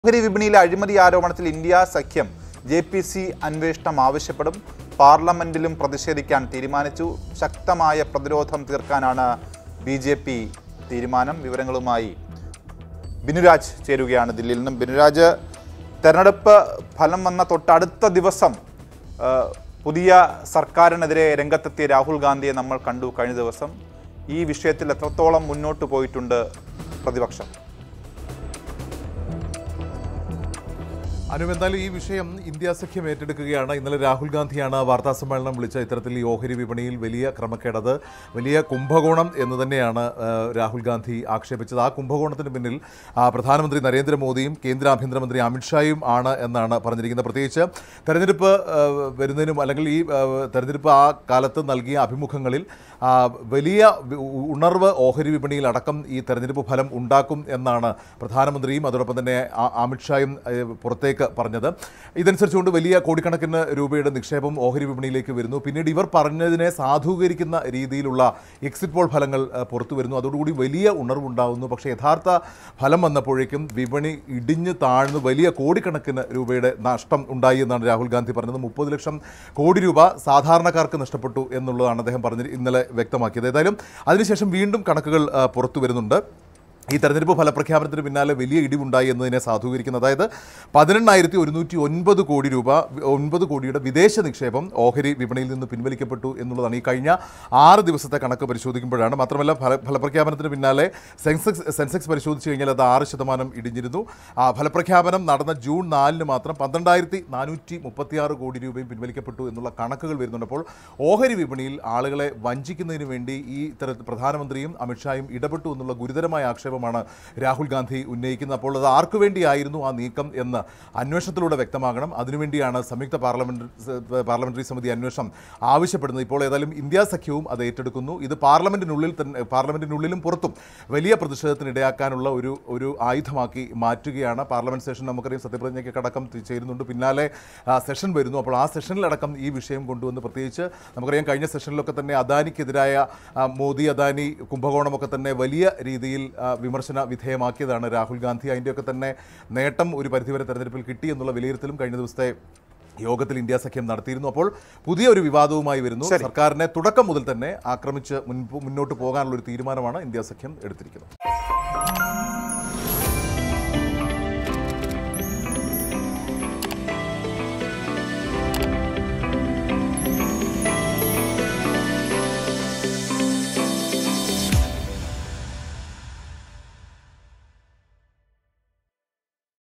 ഓഹരി വിപണിയിലെ അഴിമതി ആരോപണത്തിൽ ഇന്ത്യ സഖ്യം ജെ പി സി അന്വേഷണം ആവശ്യപ്പെടും പാർലമെന്റിലും പ്രതിഷേധിക്കാൻ തീരുമാനിച്ചു ശക്തമായ പ്രതിരോധം തീർക്കാനാണ് ബി ജെ പി തീരുമാനം വിവരങ്ങളുമായി ബിനുരാജ് ചേരുകയാണ് ദില്ലിയിൽ നിന്നും ബിനുരാജ് തെരഞ്ഞെടുപ്പ് ഫലം വന്ന തൊട്ടടുത്ത ദിവസം ആ, പുതിയ സർക്കാരിനെതിരെ രംഗത്തെത്തിയ രാഹുൽ ഗാന്ധിയെ നമ്മൾ കണ്ടു കഴിഞ്ഞ ദിവസം ഈ വിഷയത്തിൽ എത്രത്തോളം മുന്നോട്ട് പോയിട്ടുണ്ട് പ്രതിപക്ഷം അനു എന്തായാലും ഈ വിഷയം ഇന്ത്യ സഖ്യം ഏറ്റെടുക്കുകയാണ് ഇന്നലെ രാഹുൽ ഗാന്ധിയാണ് വാർത്താ സമ്മേളനം വിളിച്ച ഇത്തരത്തിൽ ഈ ഓഹരി വിപണിയിൽ വലിയ ക്രമക്കേടത് വലിയ കുംഭകോണം എന്ന് തന്നെയാണ് ആ, രാഹുൽ ഗാന്ധി ആക്ഷേപിച്ചത് ആ കുംഭകോണത്തിന് പിന്നിൽ ആ, പ്രധാനമന്ത്രി നരേന്ദ്രമോദിയും കേന്ദ്ര ആഭ്യന്തരമന്ത്രി അമിത്ഷായും ആണ് എന്നാണ് പറഞ്ഞിരിക്കുന്നത് പ്രത്യേകിച്ച് തെരഞ്ഞെടുപ്പ് ആ, വരുന്നതിനും അല്ലെങ്കിൽ ഈ ആ, തെരഞ്ഞെടുപ്പ് ആ കാലത്ത് നൽകിയ അഭിമുഖങ്ങളിൽ ആ, വലിയ വി- ഉണർവ് ഓഹരി വിപണിയിൽ അടക്കം ഈ തെരഞ്ഞെടുപ്പ് ഫലം ഉണ്ടാക്കും എന്നാണ് പ്രധാനമന്ത്രിയും അതോടൊപ്പം തന്നെ ആ- അമിത്ഷായും ഏഹ്, പുറത്തേക്ക് പറഞ്ഞത് ഇതനുസരിച്ചുകൊണ്ട് വലിയ കോടിക്കണക്കിന് രൂപയുടെ നിക്ഷേപം ഓഹരി വിപണിയിലേക്ക് വരുന്നു പിന്നീട് ഇവർ പറഞ്ഞതിനെ സാധൂകരിക്കുന്ന രീതിയിലുള്ള എക്സിറ്റ് പോൾ ഫലങ്ങൾ ഏഹ്, പുറത്തു വരുന്നു അതോടുകൂടി വലിയ ഉണർവുണ്ടാകുന്നു പക്ഷേ യഥാർത്ഥ ഫലം വന്നപ്പോഴേക്കും വിപണി ഇടിഞ്ഞു താഴ്ന്നു വലിയ കോടിക്കണക്കിന് രൂപയുടെ നഷ്ടം ഉണ്ടായി എന്നാണ് രാഹുൽ ഗാന്ധി പറഞ്ഞത് മുപ്പത് ലക്ഷം കോടി രൂപ സാധാരണക്കാർക്ക് നഷ്ടപ്പെട്ടു എന്നുള്ളതാണ് അദ്ദേഹം പറഞ്ഞ് ഇന്നലെ വ്യക്തമാക്കിയത് ഏതായാലും അതിനുശേഷം വീണ്ടും കണക്കുകൾ ആ, പുറത്തു വരുന്നുണ്ട് ഈ തെരഞ്ഞെടുപ്പ് ഫലപ്രഖ്യാപനത്തിന് പിന്നാലെ വലിയ ഇടിവുണ്ടായി എന്നതിനെ സാധൂകരിക്കുന്നു അതായത് പതിനെണ്ണായിരത്തി ഒരുന്നൂറ്റി ഒൻപത് കോടി രൂപ ഒൻപത് കോടിയുടെ വിദേശ നിക്ഷേപം ഓഹരി വിപണിയിൽ നിന്ന് പിൻവലിക്കപ്പെട്ടു എന്നുള്ളതാണ് ഈ കഴിഞ്ഞ ആറ് ദിവസത്തെ കണക്ക് പരിശോധിക്കുമ്പോഴാണ് മാത്രമല്ല ഫല ഫലപ്രഖ്യാപനത്തിന് പിന്നാലെ സെൻസെക്സ് സെൻസെക്സ് പരിശോധിച്ച് കഴിഞ്ഞാൽ അത് ആറ് ശതമാനം ഇടിഞ്ഞിരുന്നു ആ ഫലപ്രഖ്യാപനം നടന്ന ജൂൺ നാലിന് മാത്രം പന്ത്രണ്ടായിരത്തി നാനൂറ്റി മുപ്പത്തിയാറ് കോടി രൂപയും പിൻവലിക്കപ്പെട്ടു എന്നുള്ള കണക്കുകൾ വരുന്നുണ്ട് അപ്പോൾ ഓഹരി വിപണിയിൽ ആളുകളെ വഞ്ചിക്കുന്നതിന് വേണ്ടി ഈ തരത്തിൽ പ്രധാനമന്ത്രിയും അമിത്ഷായും ഇടപെട്ടു എന്നുള്ള ഗുരുതരമായ ആക്ഷേപമാണ് രാഹുൽ ഗാന്ധി ഉന്നയിക്കുന്നത് അപ്പോൾ അത് ആർക്കു വേണ്ടിയായിരുന്നു ആ നീക്കം എന്ന് അന്വേഷണത്തിലൂടെ വ്യക്തമാകണം അതിനുവേണ്ടിയാണ് സംയുക്ത പാർലമെന്റ് പാർലമെന്ററി സമിതി അന്വേഷണം ആവശ്യപ്പെടുന്നത് ഇപ്പോൾ ഏതായാലും ഇന്ത്യ സഖ്യവും അത് ഏറ്റെടുക്കുന്നു ഇത് പാർലമെന്റിനുള്ളിൽ തന്നെ പാർലമെന്റിനുള്ളിലും പുറത്തും വലിയ പ്രതിഷേധത്തിന് ഇടയാക്കാനുള്ള ഒരു ഒരു ആയുധമാക്കി മാറ്റുകയാണ് പാർലമെന്റ് സെഷൻ നമുക്കറിയാം സത്യപ്രതിജ്ഞയ്ക്ക് അടക്കം തി- ചേരുന്നുണ്ട് പിന്നാലെ ആ, സെഷൻ വരുന്നു അപ്പോൾ ആ സെഷനിലടക്കം ഈ വിഷയം കൊണ്ടുവന്ന് പ്രത്യേകിച്ച് നമുക്കറിയാം കഴിഞ്ഞ സെഷനിലൊക്കെ തന്നെ അദാനിക്കെതിരായ ആ, മോദി അദാനി കുംഭകോണമൊക്കെ തന്നെ വലിയ രീതിയിൽ ആ, വിമർശന വിധേയമാക്കിയതാണ് രാഹുൽ ഗാന്ധി അതിൻ്റെയൊക്കെ തന്നെ നേട്ടം ഒരു പരിധിവരെ തെരഞ്ഞെടുപ്പിൽ കിട്ടി എന്നുള്ള വിലയിരുത്തലും കഴിഞ്ഞ ദിവസത്തെ യോഗത്തിൽ ഇന്ത്യ സഖ്യം നടത്തിയിരുന്നു അപ്പോൾ പുതിയ ഒരു വിവാദവുമായി വരുന്നു ശരി. സർക്കാരിനെ തുടക്കം മുതൽ തന്നെ ആക്രമിച്ച് മുൻപ് മുന്നോട്ട് പോകാനുള്ള ഒരു തീരുമാനമാണ് ഇന്ത്യ സഖ്യം എടുത്തിരിക്കുന്നത്